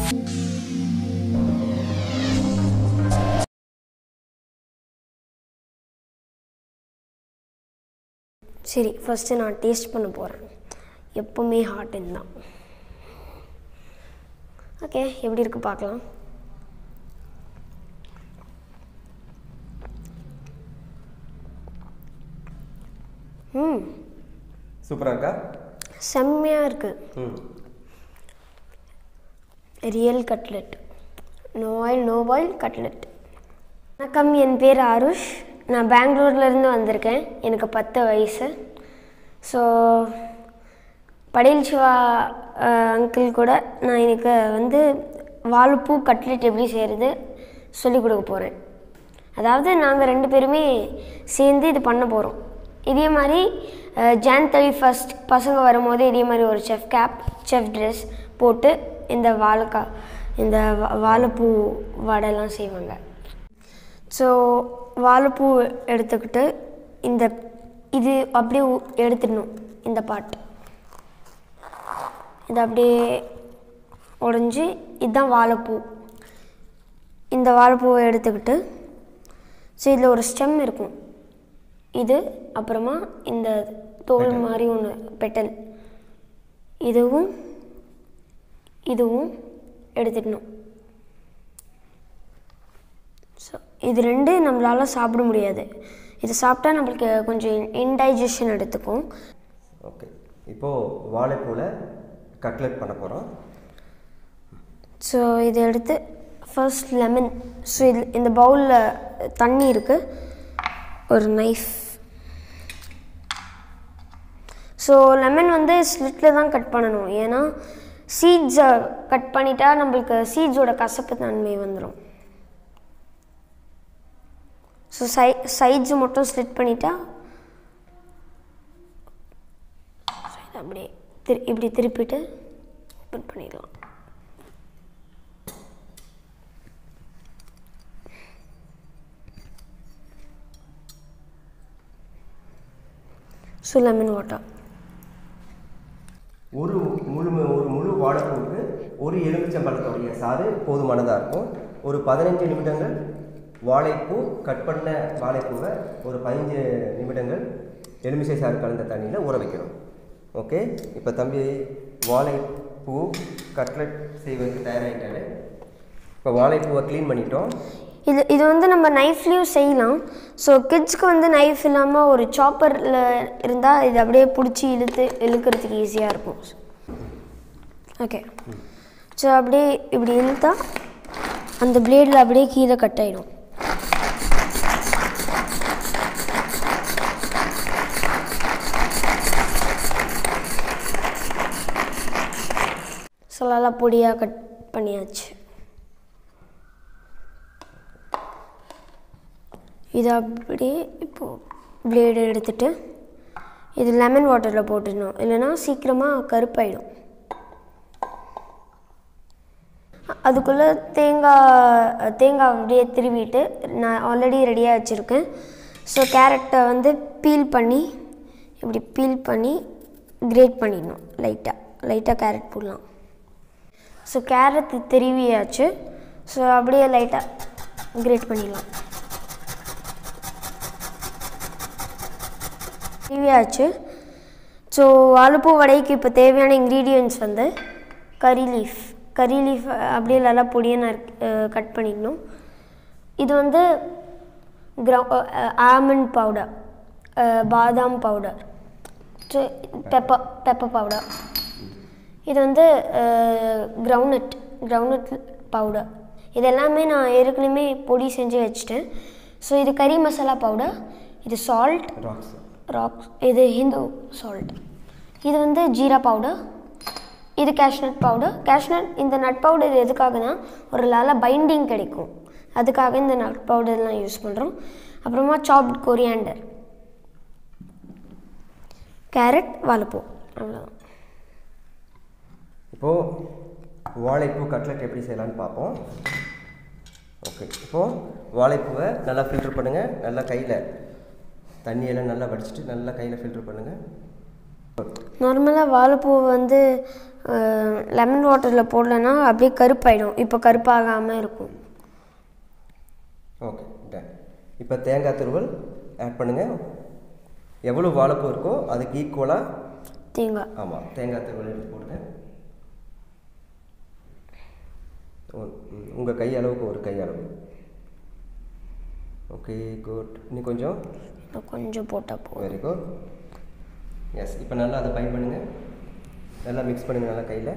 சரி ஃபஸ்ட்டு நான் டேஸ்ட் பண்ண போகிறேன் எப்போவுமே ஹாட் தான் ஓகே எப்படி இருக்கு பார்க்கலாம் ம் சூப்பராக இருக்கா செம்மையாக இருக்குது ம் real cutlet no oil no boil cutlet வணக்கம் என் பேர் ஆருஷ் நான் பெங்களூர்லேருந்து வந்திருக்கேன் எனக்கு பத்து வயசு ஸோ படையல் சிவா அங்கிள் கூட நான் எனக்கு வந்து வாழைப்பூ கட்லெட் எப்படி செய்கிறது சொல்லிக் கொடுக்க போகிறேன் அதாவது நாங்கள் ரெண்டு பேருமே சேர்ந்து இது பண்ண போகிறோம் இதே மாதிரி ஜான் தேர்ட்டி ஃபஸ்ட் பசங்க வரும்போது இதே மாதிரி ஒரு செஃப் கேப் செஃப் ட்ரெஸ் போட்டு இந்த வாழைக்காய் இந்த வா- வாழைப்பூ வடைலாம் செய்வாங்க ஸோ வாழைப்பூ எடுத்துக்கிட்டு இந்த இது அப்படியே உ- எடுத்துடணும் இந்த பாட் இது அப்படியே உடஞ்சி இதுதான் வாழைப்பூ இந்த வாழைப்பூவை எடுத்துக்கிட்டு ஸோ இதில் ஒரு ஸ்டெம் இருக்கும் இது அப்புறமா இந்த தோல் மாதிரி ஒன்று பெட்டல் இதுவும் இதுவும் எடுத்துக்கணும் ஸோ இது ரெண்டு நம்மளால் சாப்பிட முடியாது இது சாப்பிட்டா நம்மளுக்கு கொஞ்சம் இன்டைஜஷன் எடுத்துக்கும் ஓகே இப்போது வாழைப்பூவில் கட்லெட் பண்ண போகிறோம் ஸோ இதை எடுத்து ஃபர்ஸ்ட் லெமன் ஸோ இது இந்த பவுலில் தண்ணி இருக்குது ஒரு நைஃப் ஸோ லெமன் வந்து ஸ்லிட்டில் தான் கட் பண்ணணும் ஏன்னா சீட்ஸை கட் பண்ணிட்டா நம்மளுக்கு சீட்ஸோட கசப்பு தன்மை வந்துடும் ஸோ சை சைட்ஸ் மட்டும் ஸ்லிட் பண்ணிட்டா so இதை அப்படியே திரு இப்படி திருப்பிட்டு ஓப்பன் பண்ணிடலாம் ஸோ லெமன் வாட்டர் ஒரு முழு ஒரு முழு வாழைப்பூவுக்கு ஒரு எலுமிச்சம்பழத்தோடைய சாறு போதுமானதாக இருக்கும் ஒரு பதினஞ்சு நிமிடங்கள் வாழைப்பூ கட் பண்ண வாழைப்பூவை ஒரு பதினஞ்சு நிமிடங்கள் எலுமிச்சை சாறு கலந்த தண்ணியில் ஊற வைக்கணும் ஓகே இப்போ தம்பி வாழைப்பூ கட்லெட் செய்வதற்கு தயாராகிட்டாரு இப்போ வாழைப்பூவை க்ளீன் பண்ணிட்டோம் இது இது வந்து நம்ம நைஃப்லேயும் செய்யலாம் ஸோ கிட்ஸ்க்கு வந்து நைஃப் இல்லாமல் ஒரு சாப்பரில் இருந்தால் இது அப்படியே பிடிச்சி இழுத்து இழுக்கிறதுக்கு ஈஸியாக இருக்கும் ஓகே ஸோ அப்படியே இப்படி இழுத்தா அந்த பிளேடில் அப்படியே கீழே கட் ஆகிடும் ஸோ நல்லா பொடியாக கட் பண்ணியாச்சு இதை அப்படியே இப்போது பிளேடு எடுத்துட்டு இது லெமன் வாட்டரில் போட்டுடணும் இல்லைன்னா சீக்கிரமாக கருப்பாயிடும் அதுக்குள்ளே தேங்காய் தேங்காய் அப்படியே திருவிட்டு நான் ஆல்ரெடி ரெடியாக வச்சுருக்கேன் ஸோ கேரட்டை வந்து பீல் பண்ணி இப்படி பீல் பண்ணி கிரேட் பண்ணிடணும் லைட்டாக லைட்டாக கேரட் போடலாம் ஸோ கேரட் திருவியாச்சு ஸோ அப்படியே லைட்டாக கிரேட் பண்ணிடலாம் டிவியாச்சு ஸோ வாழைப்பூ வடைக்கு இப்போ தேவையான இன்க்ரீடியன்ட்ஸ் வந்து கறி லீஃப் கறி லீஃப் அப்படியே நல்லா பொடியாக நான் கட் பண்ணிக்கணும் இது வந்து கிரவு ஆமண்ட் பவுடர் பாதாம் powder so pepper pepper powder இது வந்து கிரவுனட் கிரவுனட் பவுடர் இது எல்லாமே நான் ஏற்கனவே பொடி செஞ்சு வச்சுட்டேன் ஸோ இது கறி மசாலா பவுடர் இது சால்ட் ராக்ஸ் ராக்ஸ் இது ஹிந்து சால்ட் இது வந்து ஜீரா பவுடர் இது கேஷ்நட் பவுடர் கேஷ்நட் இந்த நட் பவுடர் எதுக்காகனா ஒரு நல்ல பைண்டிங் கிடைக்கும் அதுக்காக இந்த நட் பவுடர்லாம் யூஸ் பண்ணுறோம் அப்புறமா சாப்ட் கொரியாண்டர் கேரட் வாழைப்பூ அவ்வளோதான் இப்போது வாழைப்பூ கட்லெட் எப்படி செய்யலாம்னு பார்ப்போம் ஓகே இப்போது வாழைப்பூவை நல்லா ஃபில்டர் பண்ணுங்கள் நல்லா கையில் தண்ணியெல்லாம் நல்லா வடிச்சிட்டு நல்லா கையில் ஃபில்டர் பண்ணுங்கள் நார்மலாக வாழைப்பூவை வந்து லெமன் வாட்டரில் போடலன்னா அப்படியே கருப்பாயிடும் இப்போ கருப்பாகாமல் இருக்கும் ஓகே டன் இப்போ தேங்காய் துருவல் ஆட் பண்ணுங்கள் எவ்வளோ வாழைப்பூ இருக்கோ அதுக்கு ஈக்குவலாக தேங்காய் ஆமாம் தேங்காய் துருவல் எடுத்து போடுங்க உங்கள் கை அளவுக்கு ஒரு கை அளவு ஓகே குட் இன்னும் கொஞ்சம் இன்னும் கொஞ்சம் போட்டால் போதும் வெரி குட் எஸ் இப்போ நல்லா அதை பைண்ட் பண்ணுங்கள் நல்லா மிக்ஸ் பண்ணுங்கள் நல்லா கையில்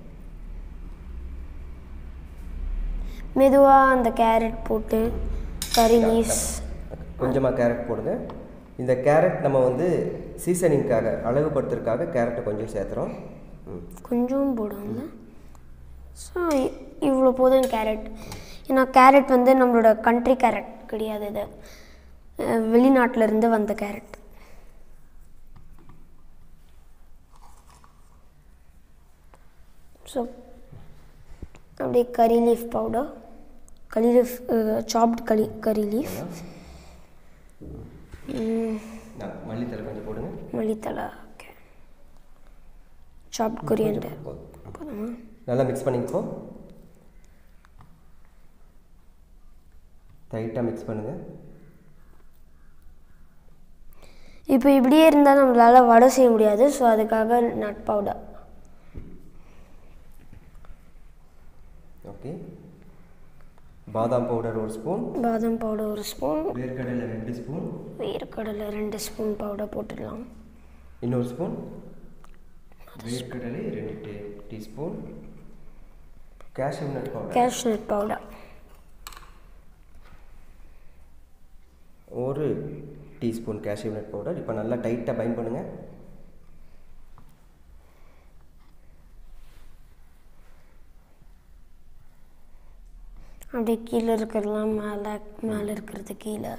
மெதுவாக அந்த கேரட் போட்டு கறி லீவ்ஸ் கொஞ்சமாக கேரட் போடுங்க இந்த கேரட் நம்ம வந்து சீசனிங்காக அழகுபடுத்துறதுக்காக கேரட்டை கொஞ்சம் சேர்த்துறோம் ம் கொஞ்சம் போடுவாங்க ஸோ இவ்வளோ போதும் கேரட் ஏன்னா கேரட் வந்து நம்மளோட கண்ட்ரி கேரட் கிடையாது இது அஹ் வெளிநாட்டுல இருந்து வந்த கேரட் ஸோ அப்படியே curry leaf powder curry leaf சாப்ட் கறி கறி லீஃப் நான் மல்லித்தலை கொஞ்சம் போடுங்க மல்லித்தலை ஓகே சாப்ட் கொரியண்டர் போதும். போதுமா நல்லா மிக்ஸ் பண்ணிக்கோ டைட்டாக மிக்ஸ் பண்ணுங்கள் இப்போ இப்படியே இருந்தால் நம்மளால் வடை செய்ய முடியாது ஸோ அதுக்காக நட் பவுடர் ஓகே பாதாம் பவுடர் ஒரு ஸ்பூன் பாதாம் பவுடர் ஒரு ஸ்பூன் வேர்க்கடலை ரெண்டு ஸ்பூன் வேர்க்கடலை ரெண்டு ஸ்பூன் பவுடர் போட்டுடலாம் இன்னொரு ஸ்பூன் வேர்க்கடலை ரெண்டு tea teaspoon cashew nut powder cashnut powder ஒரு டீஸ்பூன் கேஷ்யூ நட் பவுடர் இப்போ நல்லா டைட்டாக பைண்ட் பண்ணுங்கள் அப்படியே கீழே இருக்கிறதெல்லாம் மேலே மேலே இருக்கிறது கீழே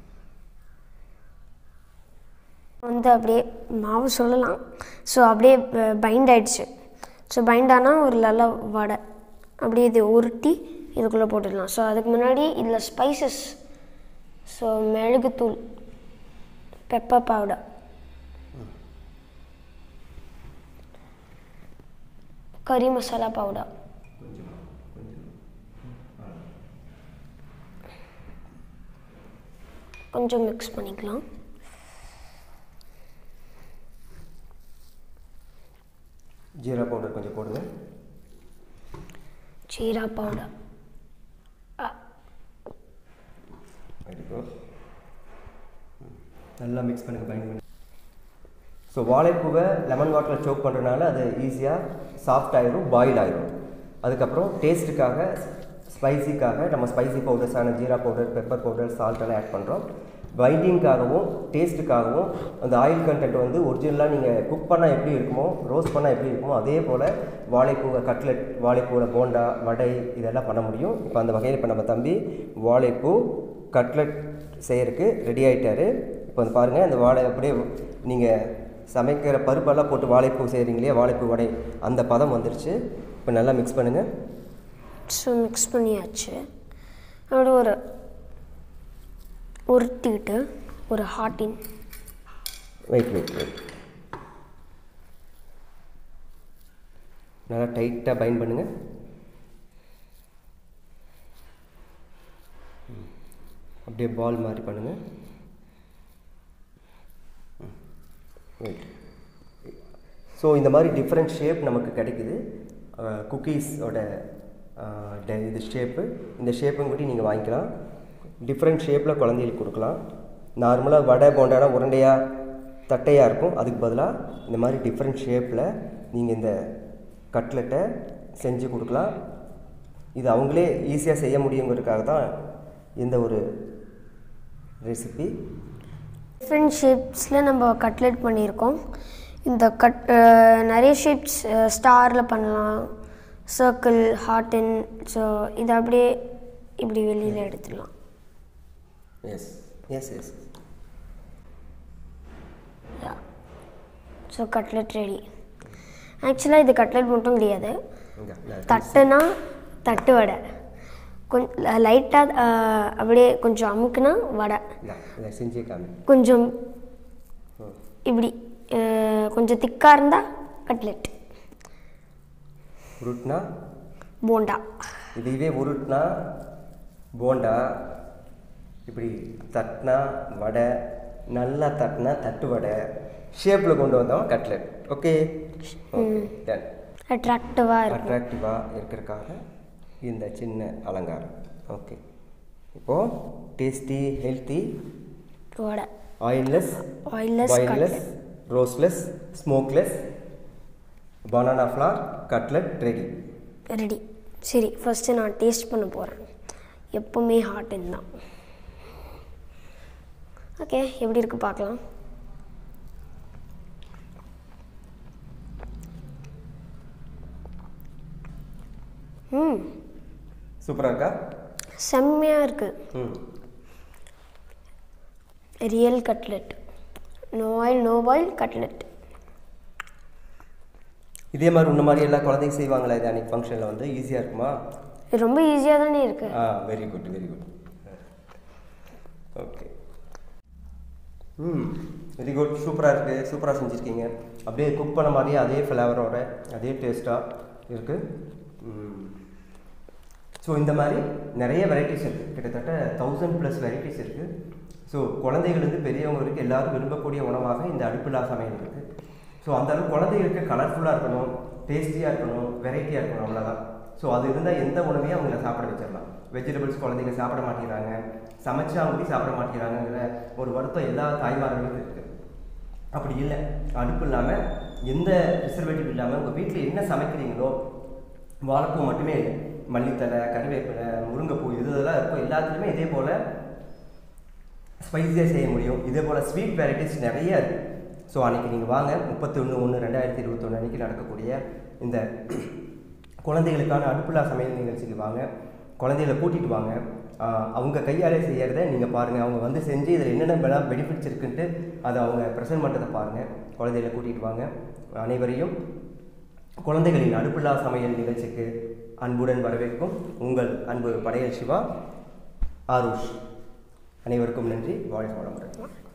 வந்து அப்படியே மாவு சொல்லலாம் ஸோ அப்படியே பைண்ட் ஆயிடுச்சு ஸோ பைண்ட் ஆனால் ஒரு நல்ல வடை அப்படியே இது உருட்டி இதுக்குள்ளே போட்டுடலாம் ஸோ அதுக்கு முன்னாடி இதில் ஸ்பைசஸ் ஸோ மிளகுத்தூள் pepper powder curry masala powder கொஞ்சம் மிக்ஸ் பண்ணிக்கலாம் ஜீரா பவுடர் கொஞ்சம் போடுங்க ஜீரா பவுடர் வெரி குட் நல்லா மிக்ஸ் பண்ணுங்கள் பைண்ட் பண்ணி ஸோ வாழைப்பூவை லெமன் வாட்டரில் சோக் பண்ணுறதுனால அது ஈஸியாக சாஃப்ட் ஆயிரும் பாயில் ஆயிரும் அதுக்கப்புறம் டேஸ்ட்டுக்காக ஸ்பைசிக்காக நம்ம ஸ்பைசி பவுடர்ஸான jeera powder pepper powder salt எல்லாம் ஆட் பண்ணுறோம் பைண்டிங்காகவும் டேஸ்ட்டுக்காகவும் அந்த ஆயில் கண்டென்ட் வந்து ஒரிஜினலாக நீங்கள் குக் பண்ணால் எப்படி இருக்குமோ ரோஸ்ட் பண்ணால் எப்படி இருக்குமோ அதே போல் வாழைப்பூவை கட்லெட் வாழைப்பூவில் போண்டா வடை இதெல்லாம் பண்ண முடியும் இப்போ அந்த வகையில் இப்போ நம்ம தம்பி வாழைப்பூ கட்லெட் செய்யறதுக்கு ரெடி ஆகிட்டாரு இப்போ வந்து பாருங்கள் அந்த வாழை அப்படியே நீங்கள் சமைக்கிற பருப்பெல்லாம் போட்டு வாழைப்பூ செய்கிறீங்க இல்லையா வாழைப்பூ வடை அந்த பதம் வந்துருச்சு இப்போ நல்லா மிக்ஸ் பண்ணுங்கள் ஸோ மிக்ஸ் பண்ணியாச்சு அப்படி ஒரு உருட்டிக்கிட்டு ஒரு ஹாட்டின் வெயிட் வெயிட் வெயிட் நல்லா டைட்டாக பைண்ட் பண்ணுங்கள் அப்படியே பால் மாதிரி பண்ணுங்கள் வெயிட் ஸோ இந்த மாதிரி டிஃப்ரெண்ட் ஷேப் நமக்கு கிடைக்குது குக்கீஸோட இது ஷேப்பு இந்த ஷேப்பும் கூட்டி நீங்கள் வாங்கிக்கலாம் டிஃப்ரெண்ட் ஷேப்பில் குழந்தைகளுக்கு கொடுக்கலாம் நார்மலாக வடை போண்டானா உருண்டையாக தட்டையாக இருக்கும் அதுக்கு பதிலாக இந்த மாதிரி டிஃப்ரெண்ட் ஷேப்பில் நீங்கள் இந்த கட்லெட்டை செஞ்சு கொடுக்கலாம் இது அவங்களே ஈஸியாக செய்ய முடியுங்கிறதுக்காக தான் இந்த ஒரு ரெசிபி டிஃப்ரெண்ட் ஷேப்ஸில் நம்ம கட்லெட் பண்ணியிருக்கோம் இந்த கட் அஹ், நிறைய ஷேப்ஸ் ஸ்டாரில் பண்ணலாம் சர்க்கிள் ஹார்டன் ஸோ இதை அப்படியே இப்படி வெளியில் எடுத்துடலாம் yes yes yes so cutlet ready ஆக்சுவலாக இது கட்லெட் மட்டும் கிடையாது இங்கே தட்டுனா தட்டு வடை கொஞ்சம் லைட்டாக அப்படியே கொஞ்சம் அமுக்குனா வடை இதை செஞ்சே காமி கொஞ்சம் ம். இப்படி அஹ், கொஞ்சம் திக்காக இருந்தால் கட்லெட் உருட்னா போண்டா இதுவே உருட்னா போண்டா இப்படி தட்டினா வடை நல்லா தட்டினா தட்டு வடை ஷேப்பில் கொண்டு வந்தோம் கட்லெட் ஓகே ஓகே டன் அட்ராக்டிவாக இருக்கும் அட்ராக்டிவாக இருக்கிறதுக்காக இந்த சின்ன அலங்காரம் ஓகே இப்போது டேஸ்டி ஹெல்த்தி வடை oilless oilless boilless roastless smokeless banana flour cutlet ready ready சரி ஃபஸ்ட்டு நான் டேஸ்ட் பண்ண போகிறேன் எப்போவுமே ஹாட் தான் ஓகே எப்படி இருக்கு பார்க்கலாம் ம் சூப்பராக இருக்கா செம்மையாக இருக்குது ம் real cutlet no oil no boil cutlet இதே மாதிரி உன்ன மாதிரி எல்லா குழந்தைங்க செய்வாங்களா இது அன்றைக்கி ஃபங்க்ஷனில் வந்து ஈஸியாக இருக்குமா இது ரொம்ப ஈஸியாக தானே இருக்குது ஆ very good very good okay ம் வெரி குட் சூப்பராக இருக்குது சூப்பராக செஞ்சுருக்கீங்க அப்படியே குக் பண்ண மாதிரியே அதே ஃப்ளேவரோட அதே டேஸ்ட்டாக இருக்குது ஸோ இந்த மாதிரி நிறைய வெரைட்டிஸ் இருக்குது கிட்டத்தட்ட தௌசண்ட் ப்ளஸ் வெரைட்டிஸ் இருக்குது ஸோ குழந்தைகளுக்கு பெரியவங்க வரைக்கும் எல்லாரும் விரும்பக்கூடிய உணவாக இந்த அடுப்பில்லா சமையல் இருக்குது ஸோ அந்த அளவுக்கு குழந்தைகளுக்கு கலர்ஃபுல்லாக இருக்கணும் டேஸ்டியாக இருக்கணும் வெரைட்டியாக இருக்கணும் அவ்வளோதான் ஸோ அது இருந்தால் எந்த உணவையும் அவங்கள சாப்பிட வச்சிடலாம் வெஜிடபிள்ஸ் குழந்தைங்க சாப்பிட மாட்டேங்கிறாங்க சமைச்சா அவங்க சாப்பிட மாட்டேங்கிறாங்கங்கிற ஒரு வருத்தம் எல்லா தாய்மார்களுக்கும் இருக்குது அப்படி இல்லை அடுப்பு இல்லாமல் எந்த ப்ரிசர்வேட்டிவ் இல்லாமல் உங்கள் வீட்டில் என்ன சமைக்கிறீங்களோ வாழைப்பூ மட்டுமே இல்லை மல்லித்தலை கறிவேப்பிலை முருங்கைப்பூ இது இதெல்லாம் இருக்கும் எல்லாத்துலேயுமே இதே போல் ஸ்பைஸியாக செய்ய முடியும் இதே போல் ஸ்வீட் வெரைட்டிஸ் நிறைய இருக்குது ஸோ அன்றைக்கி நீங்கள் வாங்க முப்பத்தி ஒன்று ஒன்று ரெண்டாயிரத்தி இருபத்தொன்று அன்றைக்கி நடக்கக்கூடிய இந்த குழந்தைகளுக்கான அடுப்புலா சமையல் நிகழ்ச்சிக்கு வாங்க குழந்தைகளை கூட்டிகிட்டு வாங்க ஆஹ் அவங்க கையாலே செய்யறத நீங்கள் பாருங்கள் அவங்க வந்து செஞ்சு இதில் என்னென்ன பெனிஃபிட்ஸ் இருக்குன்ட்டு அதை அவங்க ப்ரெசென்ட் பண்ணுறதை பாருங்கள் குழந்தைகளை கூட்டிகிட்டு வாங்க அனைவரையும் குழந்தைகளின் அடுப்புலா சமையல் நிகழ்ச்சிக்கு அன்புடன் வரவேற்கும் உங்கள் அன்பு படையல் சிவா ஆருஷ் அனைவருக்கும் நன்றி வாழ்க வளமுடன்